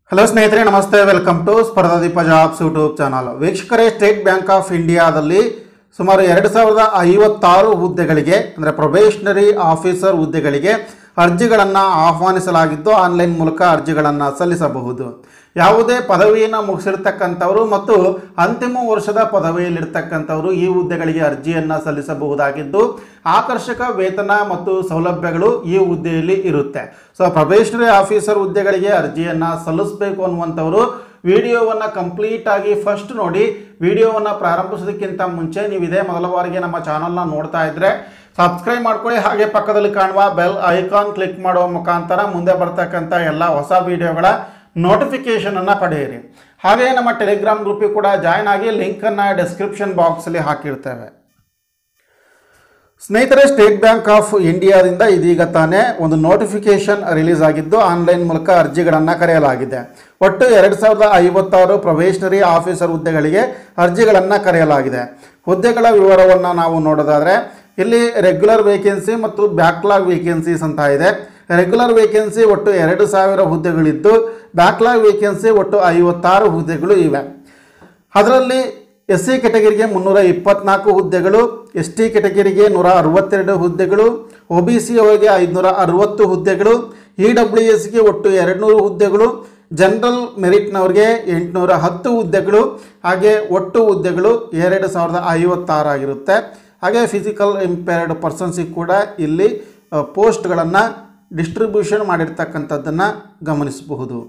hello ಸ್ನೇಹಿತರೆ ನಮಸ್ತೆ welcome to Spardhadeepa jobs YouTube channel ವೀಕ್ಷಕರೇ ಸ್ಟೇಟ್ ಬ್ಯಾಂಕ್ ಆಫ್ ಇಂಡಿಯಾದಲ್ಲಿ ಸುಮಾರು ಎರಡು ಸಾವಿರದ ಐವತ್ತಾರು ಹುದ್ದೆಗಳಿಗೆ ಅಂದರೆ ಪ್ರೊಬೇಷನರಿ ಆಫೀಸರ್ ಹುದ್ದೆಗಳಿಗೆ ಅರ್ಜಿಗಳನ್ನು ಆಹ್ವಾನಿಸಲಾಗಿದ್ದು ಆನ್ಲೈನ್ ಮೂಲಕ ಅರ್ಜಿಗಳನ್ನು ಸಲ್ಲಿಸಬಹುದು ಯಾವುದೇ ಪದವಿಯನ್ನು ಮುಗಿಸಿರ್ತಕ್ಕಂಥವರು ಮತ್ತು ಅಂತಿಮ ವರ್ಷದ ಪದವಿಯಲ್ಲಿರ್ತಕ್ಕಂಥವರು ಈ ಹುದ್ದೆಗಳಿಗೆ ಅರ್ಜಿಯನ್ನು ಸಲ್ಲಿಸಬಹುದಾಗಿದ್ದು ಆಕರ್ಷಕ ವೇತನ ಮತ್ತು ಸೌಲಭ್ಯಗಳು ಈ ಹುದ್ದೆಯಲ್ಲಿ ಇರುತ್ತೆ ಸೊ ಪ್ರೊಬೇಷನರಿ ಆಫೀಸರ್ ಹುದ್ದೆಗಳಿಗೆ ಅರ್ಜಿಯನ್ನು ಸಲ್ಲಿಸಬೇಕು ಅನ್ನುವಂಥವರು ವಿಡಿಯೋವನ್ನು ಕಂಪ್ಲೀಟ್ ಆಗಿ ಫಸ್ಟ್ ನೋಡಿ ವಿಡಿಯೋವನ್ನು ಪ್ರಾರಂಭಿಸೋದಕ್ಕಿಂತ ಮುಂಚೆ ನೀವು ಇದೇ ಮೊದಲ ಬಾರಿಗೆ ನಮ್ಮ ಚಾನಲ್ನ ನೋಡ್ತಾ ಇದ್ದರೆ ಸಬ್ಸ್ಕ್ರೈಬ್ ಮಾಡ್ಕೊಳ್ಳಿ ಹಾಗೆ ಪಕ್ಕದಲ್ಲಿ ಕಾಣುವ ಬೆಲ್ ಐಕಾನ್ ಕ್ಲಿಕ್ ಮಾಡುವ ಮುಖಾಂತರ ಮುಂದೆ ಬರ್ತಕ್ಕಂಥ ಎಲ್ಲ ಹೊಸ ವಿಡಿಯೋಗಳ ನೋಟಿಫಿಕೇಷನನ್ನು ಪಡೆಯಿರಿ ಹಾಗೆ ನಮ್ಮ ಟೆಲಿಗ್ರಾಮ್ ಗ್ರೂಪಿಗೆ ಕೂಡ ಜಾಯ್ನ್ ಆಗಿ ಲಿಂಕನ್ನು ಡಿಸ್ಕ್ರಿಪ್ಷನ್ ಬಾಕ್ಸಲ್ಲಿ ಹಾಕಿರ್ತೇವೆ ಸ್ನೇಹಿತರೆ ಸ್ಟೇಟ್ ಬ್ಯಾಂಕ್ ಆಫ್ ಇಂಡಿಯಾದಿಂದ ಇದೀಗ ತಾನೇ ಒಂದು ನೋಟಿಫಿಕೇಶನ್ ರಿಲೀಸ್ ಆಗಿದ್ದು ಆನ್ಲೈನ್ ಮೂಲಕ ಅರ್ಜಿಗಳನ್ನು ಕರೆಯಲಾಗಿದೆ ಒಟ್ಟು ಎರಡು ಸಾವಿರದ ಐವತ್ತಾರು ಪ್ರೊಬೇಷನರಿ ಆಫೀಸರ್ ಹುದ್ದೆಗಳಿಗೆ ಅರ್ಜಿಗಳನ್ನು ಕರೆಯಲಾಗಿದೆ ಹುದ್ದೆಗಳ ವಿವರವನ್ನು ನಾವು ನೋಡೋದಾದರೆ ಇಲ್ಲಿ ರೆಗ್ಯುಲರ್ ವೇಕೆನ್ಸಿ ಮತ್ತು ಬ್ಯಾಕ್ಲಾಗ್ ವೇಕೆನ್ಸೀಸ್ ಅಂತ ಇದೆ ರೆಗ್ಯುಲರ್ ವೇಕೆನ್ಸಿ ಒಟ್ಟು ಎರಡು ಸಾವಿರ ಹುದ್ದೆಗಳಿದ್ದು ಬ್ಯಾಕ್ಲಾಗ್ ವೇಕೆನ್ಸಿ ಒಟ್ಟು ಐವತ್ತಾರು ಹುದ್ದೆಗಳು ಇವೆ ಅದರಲ್ಲಿ ಎಸ್ ಸಿ ಕೆಟಗರಿಗೆ ಮುನ್ನೂರ ಇಪ್ಪತ್ನಾಲ್ಕು ಹುದ್ದೆಗಳು ಎಸ್ ಟಿ ಕೆಟಗರಿಗೆ ನೂರ ಅರವತ್ತೆರಡು ಹುದ್ದೆಗಳು ಒ ಬಿ ಸಿ ಅವರಿಗೆ ಐದುನೂರ ಅರವತ್ತು ಹುದ್ದೆಗಳು ಇ ಡಬ್ಲ್ಯೂ ಎಸ್ಗೆ ಒಟ್ಟು ಎರಡುನೂರು ಹುದ್ದೆಗಳು ಜನರಲ್ ಮೆರಿಟ್ನವ್ರಿಗೆ ಎಂಟುನೂರ ಹತ್ತು ಹುದ್ದೆಗಳು ಹಾಗೆ ಒಟ್ಟು ಹುದ್ದೆಗಳು ಎರಡು ಸಾವಿರದ ಐವತ್ತಾರಾಗಿರುತ್ತೆ ಹಾಗೆ ಫಿಸಿಕಲ್ ಇಂಪೇರ್ಡ್ ಪರ್ಸನ್ಸಿಗೆ ಕೂಡ ಇಲ್ಲಿ ಪೋಸ್ಟ್ಗಳನ್ನು ಡಿಸ್ಟ್ರಿಬ್ಯೂಷನ್ ಮಾಡಿರ್ತಕ್ಕಂಥದ್ದನ್ನು ಗಮನಿಸಬಹುದು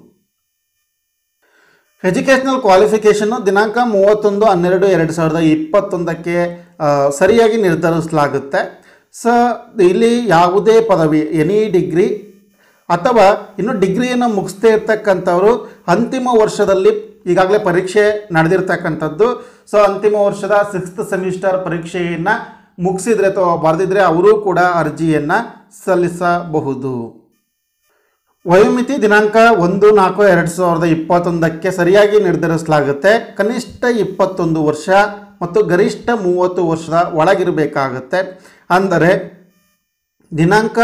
ಎಜುಕೇಷನಲ್ ಕ್ವಾಲಿಫಿಕೇಷನ್ನು ದಿನಾಂಕ ಮೂವತ್ತೊಂದು ಹನ್ನೆರಡು ಎರಡು ಸಾವಿರದ ಇಪ್ಪತ್ತೊಂದಕ್ಕೆ ಆ, ಸರಿಯಾಗಿ ನಿರ್ಧರಿಸಲಾಗುತ್ತೆ ಸ ಇಲ್ಲಿ ಯಾವುದೇ ಪದವಿ ಎನಿ ಡಿಗ್ರಿ ಅಥವಾ ಇನ್ನು ಡಿಗ್ರಿಯನ್ನು ಮುಗಿಸ್ದೇ ಇರ್ತಕ್ಕಂಥವರು ಅಂತಿಮ ವರ್ಷದಲ್ಲಿ ಈಗಾಗಲೇ ಪರೀಕ್ಷೆ ನಡೆದಿರ್ತಕ್ಕಂಥದ್ದು ಸೊ ಅಂತಿಮ ವರ್ಷದ ಸಿಕ್ಸ್ತ್ ಸೆಮಿಸ್ಟರ್ ಪರೀಕ್ಷೆಯನ್ನು ಮುಗಿಸಿದ್ರೆ ಅಥವಾ ಬರೆದಿದ್ರೆ ಅವರು ಕೂಡ ಅರ್ಜಿಯನ್ನು ಸಲ್ಲಿಸಬಹುದು ವಯೋಮಿತಿ ದಿನಾಂಕ ಒಂದು ನಾಲ್ಕು ಎರಡು ಸಾವಿರದ ಇಪ್ಪತ್ತೊಂದಕ್ಕೆ ಸರಿಯಾಗಿ ನಿರ್ಧರಿಸಲಾಗುತ್ತೆ ಕನಿಷ್ಠ ಇಪ್ಪತ್ತೊಂದು ವರ್ಷ ಮತ್ತು ಗರಿಷ್ಠ ಮೂವತ್ತು ವರ್ಷದ ಒಳಗಿರಬೇಕಾಗುತ್ತೆ ಅಂದರೆ ದಿನಾಂಕ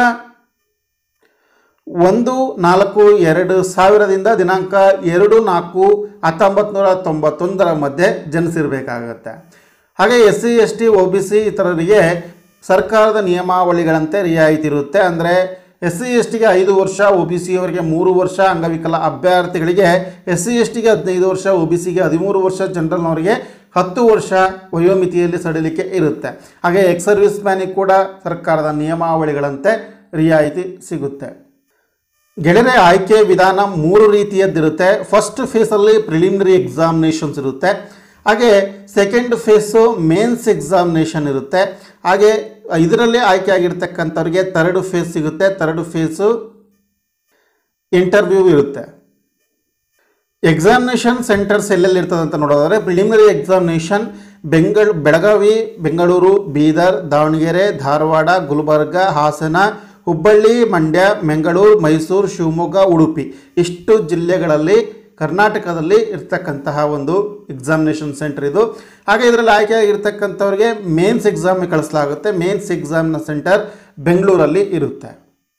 ಒಂದು ನಾಲ್ಕು ಎರಡು ಸಾವಿರದಿಂದ ದಿನಾಂಕ ಎರಡು ನಾಲ್ಕು ಹತ್ತೊಂಬತ್ತು ನೂರ ತೊಂಬತ್ತೊಂದರ ಮಧ್ಯೆ ಜನಿಸಿರಬೇಕಾಗತ್ತೆ ಹಾಗೆ S C S T O B C ಇತರರಿಗೆ ಸರ್ಕಾರದ ನಿಯಮಾವಳಿಗಳಂತೆ ರಿಯಾಯಿತಿ ಇರುತ್ತೆ ಅಂದರೆ ಎಸ್ ಸಿ ಎಸ್ ಟಿಗೆ ಐದು ವರ್ಷ ಒ ಬಿ ಸಿ ಅವರಿಗೆ ಮೂರು ವರ್ಷ ಅಂಗವಿಕಲ ಅಭ್ಯರ್ಥಿಗಳಿಗೆ ಎಸ್ ಸಿ ಎಸ್ ಟಿಗೆ ಹದಿನೈದು ವರ್ಷ ಒ ಬಿ ಸಿಗೆ ಹದಿಮೂರು ವರ್ಷ ಜನರಲ್ನವರಿಗೆ ಹತ್ತು ವರ್ಷ ವಯೋಮಿತಿಯಲ್ಲಿ ಸಡಿಲಿಕೆ ಇರುತ್ತೆ ಹಾಗೆ ಎಕ್ಸ್ ಸರ್ವಿಸ್ ಮ್ಯಾನಿಗೆ ಕೂಡ ಸರ್ಕಾರದ ನಿಯಮಾವಳಿಗಳಂತೆ ರಿಯಾಯಿತಿ ಸಿಗುತ್ತೆ ಗೆಳೆಯರೆ ಆಯ್ಕೆ ವಿಧಾನ ಮೂರು ರೀತಿಯದ್ದಿರುತ್ತೆ ಫಸ್ಟ್ ಫೇಸಲ್ಲಿ ಪ್ರಿಲಿಮಿನರಿ ಎಕ್ಸಾಮಿನೇಷನ್ಸ್ ಇರುತ್ತೆ ಹಾಗೆ ಸೆಕೆಂಡ್ ಫೇಸು ಮೇನ್ಸ್ ಎಕ್ಸಾಮಿನೇಷನ್ ಇರುತ್ತೆ ಹಾಗೆ ಇದರಲ್ಲಿ ಆಯ್ಕೆ ಆಗಿರ್ತಕ್ಕಂಥವ್ರಿಗೆ ತರ್ಡ್ ಫೇಸ್ ಸಿಗುತ್ತೆ ತರ್ಡ್ ಫೇಸು ಇಂಟರ್ವ್ಯೂ ಇರುತ್ತೆ ಎಕ್ಸಾಮಿನೇಷನ್ ಸೆಂಟರ್ಸ್ ಎಲ್ಲೆಲ್ಲಿ ಇರ್ತದೆ ಅಂತ ನೋಡೋದಾದ್ರೆ ಪ್ರಿಲಿಮಿನರಿ ಎಕ್ಸಾಮಿನೇಷನ್ ಬೆಂಗಳ್ ಬೆಳಗಾವಿ ಬೆಂಗಳೂರು ಬೀದರ್ ದಾವಣಗೆರೆ ಧಾರವಾಡ ಗುಲ್ಬರ್ಗ ಹಾಸನ ಹುಬ್ಬಳ್ಳಿ ಮಂಡ್ಯ ಮಂಗಳೂರು ಮೈಸೂರು ಶಿವಮೊಗ್ಗ ಉಡುಪಿ ಇಷ್ಟು ಜಿಲ್ಲೆಗಳಲ್ಲಿ ಕರ್ನಾಟಕದಲ್ಲಿ ಇರ್ತಕ್ಕಂತಹ ಒಂದು ಎಕ್ಸಾಮಿನೇಷನ್ ಸೆಂಟರ್ ಇದು ಹಾಗೆ ಇದರಲ್ಲಿ ಆಯ್ಕೆ ಆಗಿರ್ತಕ್ಕಂಥವ್ರಿಗೆ ಮೇನ್ಸ್ ಎಕ್ಸಾಮಿಗೆ ಕಳಿಸಲಾಗುತ್ತೆ ಮೇನ್ಸ್ ಎಕ್ಸಾಮ್ನ ಸೆಂಟರ್ ಬೆಂಗಳೂರಲ್ಲಿ ಇರುತ್ತೆ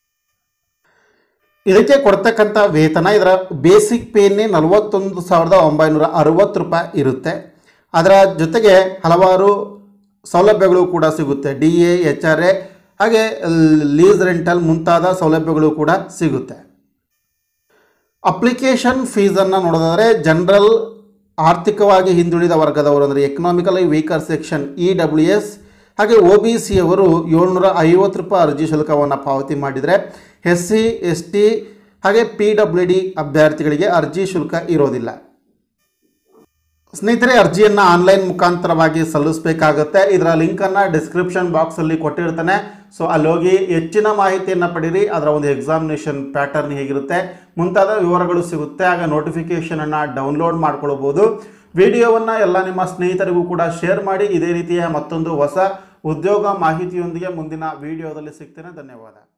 ಇದಕ್ಕೆ ಕೊಡ್ತಕ್ಕಂಥ ವೇತನ ಇದರ ಬೇಸಿಕ್ ಪೇನೇ ನಲವತ್ತೊಂದು ಸಾವಿರದ ಒಂಬೈನೂರ ಅರವತ್ತು ರೂಪಾಯಿ ಇರುತ್ತೆ ಅದರ ಜೊತೆಗೆ ಹಲವಾರು ಸೌಲಭ್ಯಗಳು ಕೂಡ ಸಿಗುತ್ತೆ D A H R A ಹಾಗೆ ಲೀಸ್ ರೆಂಟಲ್ ಮುಂತಾದ ಸೌಲಭ್ಯಗಳು ಕೂಡ ಸಿಗುತ್ತೆ ಅಪ್ಲಿಕೇಶನ್ ಫೀಸನ್ನು ನೋಡೋದಾದರೆ ಜನರಲ್ ಆರ್ಥಿಕವಾಗಿ ಹಿಂದುಳಿದ ವರ್ಗದವರು ಅಂದರೆ economically weaker section E W S ಹಾಗೆ ಒ ಬಿ ಸಿ ಅವರು ಏಳ್ನೂರ ಐವತ್ತು ರೂಪಾಯಿ ಅರ್ಜಿ ಶುಲ್ಕವನ್ನು ಪಾವತಿ ಮಾಡಿದರೆ ಎಸ್ ಸಿ ಎಸ್ ಟಿ ಹಾಗೆ ಪಿ ಡಬ್ಲ್ಯೂ ಡಿ ಅಭ್ಯರ್ಥಿಗಳಿಗೆ ಅರ್ಜಿ ಶುಲ್ಕ ಇರೋದಿಲ್ಲ ಸ್ನೇಹಿತರೆ ಅರ್ಜಿಯನ್ನು ಆನ್ಲೈನ್ ಮುಖಾಂತರವಾಗಿ ಸಲ್ಲಿಸಬೇಕಾಗುತ್ತೆ ಇದರ ಲಿಂಕನ್ನು ಡಿಸ್ಕ್ರಿಪ್ಷನ್ ಬಾಕ್ಸಲ್ಲಿ ಕೊಟ್ಟಿರ್ತಾನೆ ಸೊ ಅಲ್ಲಿ ಹೋಗಿ ಹೆಚ್ಚಿನ ಮಾಹಿತಿಯನ್ನು ಪಡೀರಿ ಅದರ ಒಂದು ಎಕ್ಸಾಮಿನೇಷನ್ ಪ್ಯಾಟರ್ನ್ ಹೇಗಿರುತ್ತೆ ಮುಂತಾದ ವಿವರಗಳು ಸಿಗುತ್ತೆ ಆಗ ನೋಟಿಫಿಕೇಷನನ್ನು ಡೌನ್ಲೋಡ್ ಮಾಡ್ಕೊಳ್ಬೋದು ವಿಡಿಯೋವನ್ನು ಎಲ್ಲ ನಿಮ್ಮ ಸ್ನೇಹಿತರಿಗೂ ಕೂಡ ಶೇರ್ ಮಾಡಿ ಇದೇ ರೀತಿಯ ಮತ್ತೊಂದು ಹೊಸ ಉದ್ಯೋಗ ಮಾಹಿತಿಯೊಂದಿಗೆ ಮುಂದಿನ ವಿಡಿಯೋದಲ್ಲಿ ಸಿಗ್ತೇನೆ ಧನ್ಯವಾದ